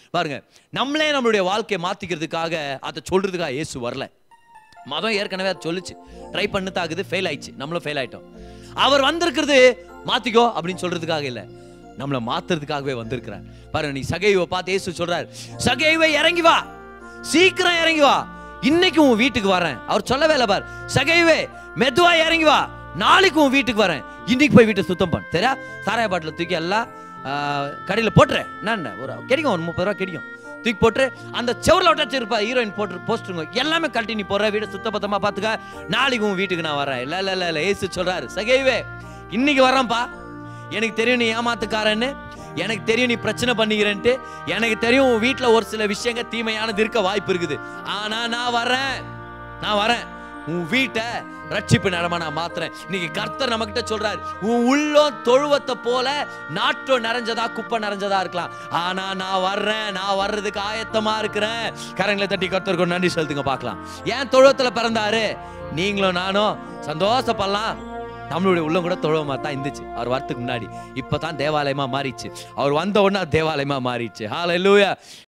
பாருங்க நம்மளே நம்மளுடைய வாழ்க்கையை மாத்திக்கிறதுக்காக அதை சொல்றதுக்காக இயேசு வரல மதம் ஏற்கனவே அதை சொல்லுச்சு ட்ரை பண்ணு தாக்குது ஃபெயில் ஆயிடுச்சு நம்மளும் ஃபெயில் ஆயிட்டோம் அவர் வந்திருக்கிறது மாத்திக்கோ அப்படின்னு சொல்றதுக்காக இல்லை நம்மளை மாத்துறதுக்காகவே வந்திருக்கிறார் பாருங்க நீ சகைவை பார்த்து இயேசு சொல்றாரு சகைவை இறங்கி வா சீக்கிரம் இறங்கி வா இன்னைக்கு உன் வீட்டுக்கு வரேன் அவர் சொல்லவே இல்லை பார் சகைவே மெதுவா இறங்கி வா நாளைக்கு உன் வீட்டுக்கு வரேன் இன்னைக்கு போய் வீட்டை சுத்தம் பண்ணு சரியா சாராய பாட்டில் தூக்கி எல்லாம் கடையில் போட்டுறேன் என்ன ஒரு கிடைக்கும் ஒரு முப்பது ரூபா கிடைக்கும் தூக்கி போட்டு அந்த செவரில் விட்டாச்சு இருப்பா ஹீரோயின் போட்டு போஸ்ட்டுங்க எல்லாமே கழட்டி நீ போற வீடை சுத்த பத்தமா பார்த்துக்க நாளைக்கு உன் வீட்டுக்கு நான் வரேன் இல்லை இல்லை இல்லை இல்லை ஏசு சொல்றாரு சகைவே இன்னைக்கு வரேன்ப்பா எனக்கு தெரியும் நீ ஏமாத்துக்காரன்னு எனக்கு தெரியும் நீ பிரச்சனை பண்ணிக்கிறேன்ட்டு எனக்கு தெரியும் உன் வீட்டில் ஒரு சில விஷயங்கள் தீமையானது இருக்க வாய்ப்பு இருக்குது ஆனா நான் வரேன் நான் வரேன் உன் வீட்டை ரட்சிப்பு நடமா நான் மாத்துறேன் இன்னைக்கு கர்த்தர் நம்மகிட்ட சொல்றாரு உன் உள்ளம் தொழுவத்தை போல நாற்றம் நிறைஞ்சதா குப்பை நிறைஞ்சதா இருக்கலாம் ஆனா நான் வர்றேன் நான் வர்றதுக்கு ஆயத்தமா இருக்கிறேன் கரங்களை தட்டி கர்த்தருக்கு ஒரு நன்றி செலுத்துங்க பார்க்கலாம் ஏன் தொழுவத்துல பிறந்தாரு நீங்களும் நானும் சந்தோஷப்படலாம் நம்மளுடைய உள்ளம் கூட தொழுவமா தான் இருந்துச்சு அவர் வரத்துக்கு முன்னாடி இப்பதான் தேவாலயமா மாறிச்சு அவர் வந்த உடனே அது தேவாலயமா மாறிச்சு ஹalleluya